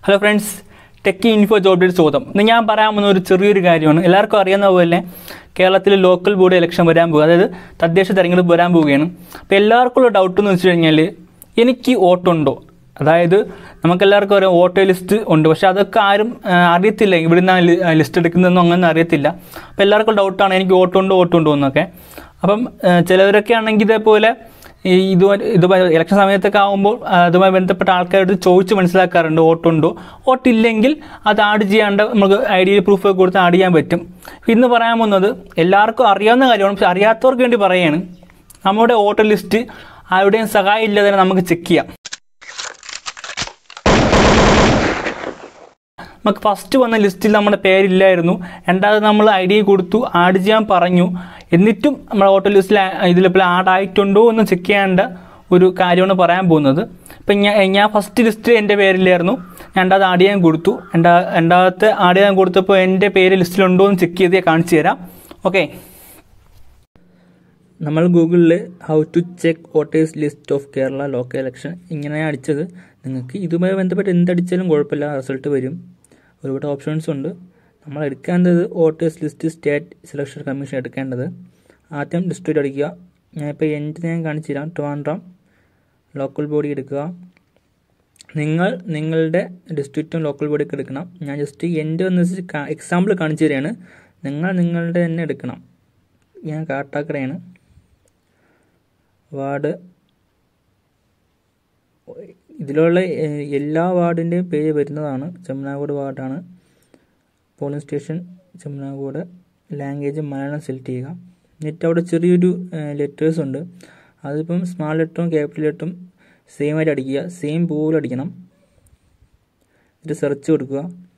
hello friends techie info ജോബിയുടെ ചോദ്യം ഇന്ന് ഞാൻ പറയാൻ പോകുന്ന ഒരു ചെറിയൊരു കാര്യമാണ് എല്ലാവർക്കും അറിയാവുന്ന പോലെ കേരളത്തിൽ ലോക്കൽ ബോഡി ഇലക്ഷൻ വരാൻ പോകുക അതായത് തദ്ദേശ തെരഞ്ഞെടുപ്പ് വരാൻ പോവുകയാണ് അപ്പോൾ എല്ലാവർക്കും ഉള്ള ഡൗട്ട് എന്ന് വെച്ച് കഴിഞ്ഞാൽ എനിക്ക് വോട്ടുണ്ടോ അതായത് നമുക്കെല്ലാവർക്കും ഒരു വോട്ടർ ലിസ്റ്റ് ഉണ്ട് പക്ഷെ അതൊക്കെ ആരും ആ, അറിയത്തില്ല ഇവിടെ നിന്നാണ് ലിസ്റ്റ് എടുക്കുന്നതെന്നും അങ്ങനെ അറിയത്തില്ല അപ്പോൾ എല്ലാവർക്കും ഡൗട്ടാണ് എനിക്ക് വോട്ടുണ്ടോ വോട്ടുണ്ടോ എന്നൊക്കെ അപ്പം ആ, ചിലവരൊക്കെ ആണെങ്കിൽ ഇതേപോലെ ഈ ഇതുമായി ഇതുമായി ഇലക്ഷൻ സമയത്തൊക്കെ ആകുമ്പോൾ ആ, അതുമായി ബന്ധപ്പെട്ട ആൾക്കാരോട് ചോദിച്ച് മനസ്സിലാക്കാറുണ്ട് വോട്ടുണ്ടോ വോട്ടില്ലെങ്കിൽ അത് ആഡ് ചെയ്യാണ്ട് നമുക്ക് ഐ ഡി പ്രൂഫ് ഒക്കെ കൊടുത്ത് ആഡ് ചെയ്യാൻ പറ്റും ഇന്ന് പറയാൻ പോകുന്നത് എല്ലാവർക്കും അറിയാവുന്ന കാര്യമാണ് പക്ഷെ അറിയാത്തവർക്ക് വേണ്ടി പറയുകയാണ് നമ്മുടെ വോട്ടർ ലിസ്റ്റ് ആരുടെയും സഹായം ഇല്ലാതെ തന്നെ നമുക്ക് ചെക്ക് ചെയ്യാം നമുക്ക് ഫസ്റ്റ് വന്ന ലിസ്റ്റിൽ നമ്മുടെ പേരില്ലായിരുന്നു രണ്ടാമത് നമ്മൾ ഐ ഡി കൊടുത്തു ആഡ് ചെയ്യാൻ പറഞ്ഞു എന്നിട്ടും നമ്മുടെ വോട്ടർ ലിസ്റ്റിൽ ഇതിലിപ്പോൾ ആഡ് ആയിട്ടുണ്ടോ എന്ന് ചെക്ക് ചെയ്യേണ്ട ഒരു കാര്യമാണ് പറയാൻ പോകുന്നത് ഇപ്പം ഞാൻ ഞാൻ ഫസ്റ്റ് ലിസ്റ്റ് എൻ്റെ പേരില്ലായിരുന്നു രണ്ടാമത് ആഡ് ചെയ്യാൻ കൊടുത്തു രണ്ടാ രണ്ടാമത്തെ ആഡ് ചെയ്യാൻ കൊടുത്തപ്പോൾ എൻ്റെ പേര് ലിസ്റ്റിലുണ്ടോ എന്ന് ചെക്ക് ചെയ്ത് ഞാൻ കാണിച്ചു തരാം ഓക്കെ നമ്മൾ ഗൂഗിളിൽ how to check voters list of Kerala local election ഇങ്ങനെയാണ് അടിച്ചത് നിങ്ങൾക്ക് ഇതുമായി ബന്ധപ്പെട്ട് എന്തടിച്ചാലും കുഴപ്പമില്ല റിസൾട്ട് വരും ഒരുപാട് ഓപ്ഷൻസ് ഉണ്ട് നമ്മൾ എടുക്കേണ്ടത് voters list state selection commission എടുക്കേണ്ടത് ആദ്യം ഡിസ്ട്രിക്റ്റ് അടിക്കുക ഞാനിപ്പോൾ എൻ്റെ ഞാൻ കാണിച്ചു തരാം ട്രിവാൻഡ്രം ലോക്കൽ ബോഡി എടുക്കുക നിങ്ങൾ നിങ്ങളുടെ ഡിസ്ട്രിക്റ്റും ലോക്കൽ ബോഡിയൊക്കെ എടുക്കണം ഞാൻ ജസ്റ്റ് എൻ്റെ ഒന്ന് എക്സാമ്പിൾ കാണിച്ചു തരികയാണ് നിങ്ങൾ നിങ്ങളുടെ തന്നെ എടുക്കണം ഞാൻ കാട്ടാക്കടയാണ് വാർഡ് ഇതിലുള്ള എ- എല്ലാ വാർഡിൻ്റെയും പേര് വരുന്നതാണ് ചെമ്മനാഗോട് വാർഡാണ് polling station Chemmanagode language Malayalam select ചെയ്യുക എന്നിട്ട് അവിടെ ചെറിയൊരു ലെറ്റേഴ്സ് ഉണ്ട് അതിപ്പം സ്മാൾ ലെറ്ററും ക്യാപിറ്റൽ ലെറ്ററും സെയിം ആയിട്ട് അടിക്കുക സെയിം പോലെ അടിക്കണം എന്നിട്ട് സെർച്ച് കൊടുക്കുക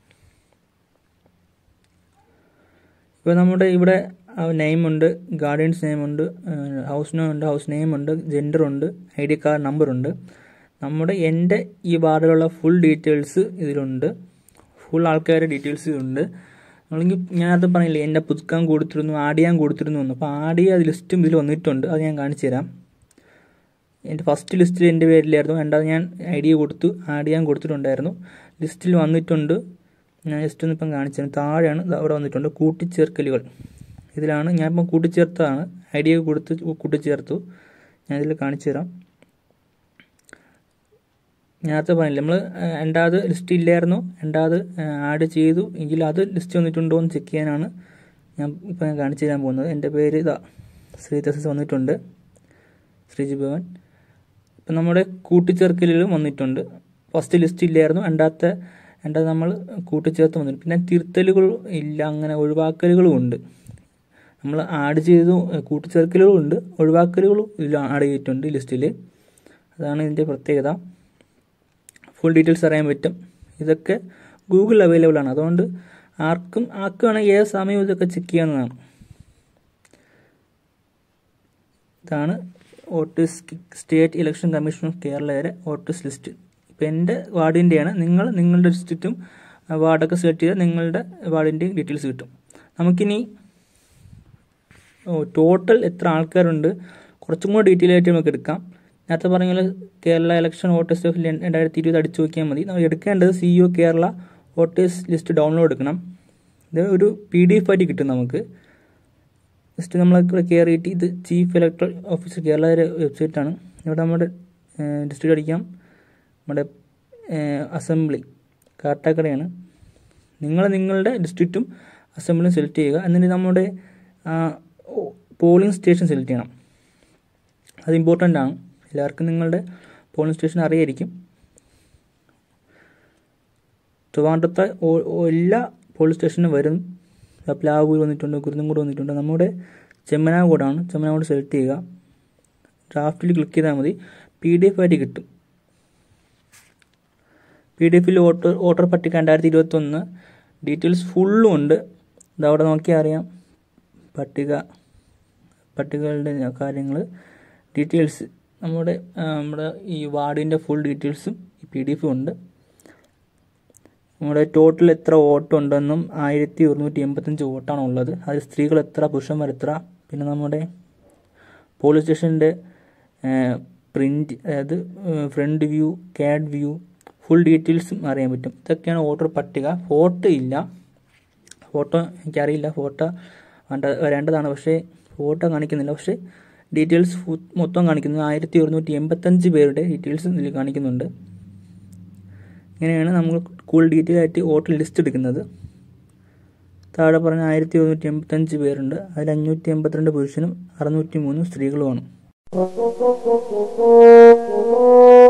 ഇപ്പോൾ നമ്മുടെ ഇവിടെ നെയിം ഉണ്ട് ഗാർഡിയൻസ് നെയിം ഉണ്ട് ഹൗസ് നെയിം ഉണ്ട് ഹൗസ് നെയിം ഉണ്ട് ജെൻഡർ ഉണ്ട് ഐ ഡി കാർഡ് നമ്പർ ഉണ്ട് നമ്മുടെ എൻ്റെ ഈ വാർഡിലുള്ള ഫുൾ ഡീറ്റെയിൽസ് ഇതിലുണ്ട് ഫുൾ ആൾക്കാരുടെ ഡീറ്റെയിൽസ് ഉണ്ട് അല്ലെങ്കിൽ ഞാനത് പറഞ്ഞില്ലേ എൻ്റെ പുതുക്കാൻ കൊടുത്തിരുന്നു ആഡ് ചെയ്യാൻ കൊടുത്തിരുന്നു എന്ന് അപ്പോൾ ആഡ് ചെയ്യാൻ ലിസ്റ്റും ഇതിൽ വന്നിട്ടുണ്ട് അത് ഞാൻ കാണിച്ചു തരാം എൻ്റെ ഫസ്റ്റ് ലിസ്റ്റിൽ എൻ്റെ പേരിലായിരുന്നു രണ്ടാമത് ഞാൻ ഐ ഡി കൊടുത്തു ആഡ് ചെയ്യാൻ കൊടുത്തിട്ടുണ്ടായിരുന്നു ലിസ്റ്റിൽ വന്നിട്ടുണ്ട് ഞാൻ ജസ്റ്റ് ഒന്ന് ഇപ്പം കാണിച്ചു തരാം താഴെയാണ് ദാ അവിടെ വന്നിട്ടുണ്ട് കൂട്ടിച്ചേർക്കലുകൾ ഇതിലാണ് ഞാൻ ഇപ്പം കൂട്ടിച്ചേർത്തതാണ് ഐ ഡി കൊടുത്ത് കൂട്ടിച്ചേർത്തു ഞാൻ ഇതിൽ കാണിച്ചു തരാം നേരത്തെ പറഞ്ഞില്ല നമ്മൾ രണ്ടാമത് ലിസ്റ്റ് ഇല്ലായിരുന്നു രണ്ടാമത് ആഡ് ചെയ്തു എങ്കിൽ അത് ലിസ്റ്റ് വന്നിട്ടുണ്ടോ എന്ന് ചെക്ക് ചെയ്യാനാണ് ഞാൻ ഇപ്പം ഞാൻ കാണിച്ചു തരാൻ പോകുന്നത് എൻ്റെ പേര് ഇതാ ശ്രീതസസ് വന്നിട്ടുണ്ട് ശ്രീജി ഭവൻ ഇപ്പം നമ്മുടെ കൂട്ടിച്ചേർക്കലിലും വന്നിട്ടുണ്ട് ഫസ്റ്റ് ലിസ്റ്റ് ഇല്ലായിരുന്നു രണ്ടാമത്തെ രണ്ടാമത് നമ്മൾ കൂട്ടിച്ചേർത്ത് വന്നിട്ടുണ്ട് പിന്നെ തിരുത്തലുകൾ ഇല്ല അങ്ങനെ ഒഴിവാക്കലുകളും ഉണ്ട് നമ്മൾ ആഡ് ചെയ്തു കൂട്ടിച്ചേർക്കലുകളും ഉണ്ട് ഒഴിവാക്കലുകളും ഇതിൽ ആഡ് ചെയ്തിട്ടുണ്ട് ലിസ്റ്റിൽ അതാണ് ഇതിൻ്റെ പ്രത്യേകത ഫുൾ ഡീറ്റെയിൽസ് അറിയാൻ പറ്റും ഇതൊക്കെ ഗൂഗിൾ അവൈലബിൾ ആണ് അതുകൊണ്ട് ആർക്കും ആർക്കും വേണമെങ്കിൽ ഏത് സമയവും ഇതൊക്കെ ചെക്ക് ചെയ്യാവുന്നതാണ് ഇതാണ് voters state election commission of കേരളയുടെ വോട്ടേഴ്സ് ലിസ്റ്റ് ഇപ്പം എൻ്റെ വാർഡിൻ്റെയാണ് നിങ്ങൾ നിങ്ങളുടെ ഡിസ്ട്രിക്റ്റും വാർഡൊക്കെ സെലക്ട് ചെയ്താൽ നിങ്ങളുടെ വാർഡിൻ്റെയും ഡീറ്റെയിൽസ് കിട്ടും നമുക്കിനി ടോട്ടൽ എത്ര ആൾക്കാരുണ്ട് കുറച്ചും കൂടി ഡീറ്റെയിൽ ആയിട്ട് നമുക്ക് എടുക്കാം നേരത്തെ പറഞ്ഞ പോലെ കേരള ഇലക്ഷൻ വോട്ടേഴ്സ് ഓഫ് രണ്ടായിരത്തി ഇരുപത് അടിച്ചു നോക്കിയാൽ മതി നമ്മൾ എടുക്കേണ്ടത് C O Kerala voters list download എടുക്കണം ഇത് ഒരു പി ഡി എഫ് ആയിട്ട് കിട്ടും നമുക്ക് ജസ്റ്റ് നമ്മൾ ഇവിടെ കയറിയിട്ട് ഇത് ചീഫ് ഇലക്ട്രൽ ഓഫീസർ കേരളയുടെ വെബ്സൈറ്റാണ് ഇവിടെ നമ്മുടെ ഡിസ്ട്രിക്റ്റ് അടിക്കാം നമ്മുടെ അസംബ്ലി കാട്ടാക്കടയാണ് നിങ്ങൾ നിങ്ങളുടെ ഡിസ്ട്രിക്റ്റും അസംബ്ലിയും സെലക്ട് ചെയ്യുക എന്നിട്ട് നമ്മുടെ പോളിംഗ് സ്റ്റേഷൻ സെലക്ട് ചെയ്യണം അത് ഇമ്പോർട്ടൻ്റ് ആണ് എല്ലാവർക്കും നിങ്ങളുടെ പോളിംഗ് സ്റ്റേഷൻ അറിയായിരിക്കും ട്രിവാൻഡ്രത്തെ ഓ- ഓ- എല്ലാ പോളിംഗ് സ്റ്റേഷനും വരും പ്ലാവൂർ വന്നിട്ടുണ്ട് കുരുന്നംകൂട് വന്നിട്ടുണ്ട് നമ്മുടെ ചെമ്മനാഗോഡാണ് ചെമ്മനാഗോഡ് സെലക്ട് ചെയ്യുക ഡ്രാഫ്റ്റിൽ ക്ലിക്ക് ചെയ്താൽ മതി പി ഡി എഫ് ആയിട്ട് കിട്ടും പി ഡി എഫിൽ വോട്ടർ വോട്ടർ പട്ടിക രണ്ടായിരത്തി ഇരുപത്തൊന്ന് ഡീറ്റെയിൽസ് ഫുള്ളും ഉണ്ട് ഇതവിടെ നോക്കിയാൽ അറിയാം പട്ടിക പട്ടികകളുടെ കാര്യങ്ങൾ ഡീറ്റെയിൽസ് നമ്മുടെ ആ, നമ്മുടെ ഈ വാർഡിൻ്റെ ഫുൾ ഡീറ്റെയിൽസും ഈ പി ഡി എഫും ഉണ്ട് നമ്മുടെ ടോട്ടൽ എത്ര വോട്ടുണ്ടെന്നും ആയിരത്തി ഒരുന്നൂറ്റി എൺപത്തഞ്ച് വോട്ടാണ് ഉള്ളത് അതിൽ സ്ത്രീകൾ എത്ര പുരുഷന്മാർ എത്ര പിന്നെ നമ്മുടെ പോലീസ് സ്റ്റേഷൻ്റെ പ്രിൻ്റ് അതായത് front view cad view full ഡീറ്റെയിൽസും അറിയാൻ പറ്റും ഇതൊക്കെയാണ് വോട്ടർ പട്ടിക ഫോട്ടോ ഇല്ല ഫോട്ടോ എനിക്കറിയില്ല ഫോട്ടോ വേണ്ട വരേണ്ടതാണ് പക്ഷേ ഫോട്ടോ കാണിക്കുന്നില്ല പക്ഷേ ഡീറ്റെയിൽസ് മൊത്തം കാണിക്കുന്നത് ആയിരത്തി ഒരുന്നൂറ്റി എൺപത്തഞ്ച് പേരുടെ ഡീറ്റെയിൽസ് ഇതിൽ കാണിക്കുന്നുണ്ട് ഇങ്ങനെയാണ് നമ്മൾ കൂടുതൽ ഡീറ്റെയിൽ ആയിട്ട് വോട്ടർ ലിസ്റ്റ് എടുക്കുന്നത് താഴെ പറഞ്ഞ ആയിരത്തി ഒരുന്നൂറ്റി എൺപത്തഞ്ച് പേരുണ്ട് അതിൽ അഞ്ഞൂറ്റി എൺപത്തിരണ്ട് പുരുഷനും അറുന്നൂറ്റി മൂന്ന് സ്ത്രീകളുമാണ്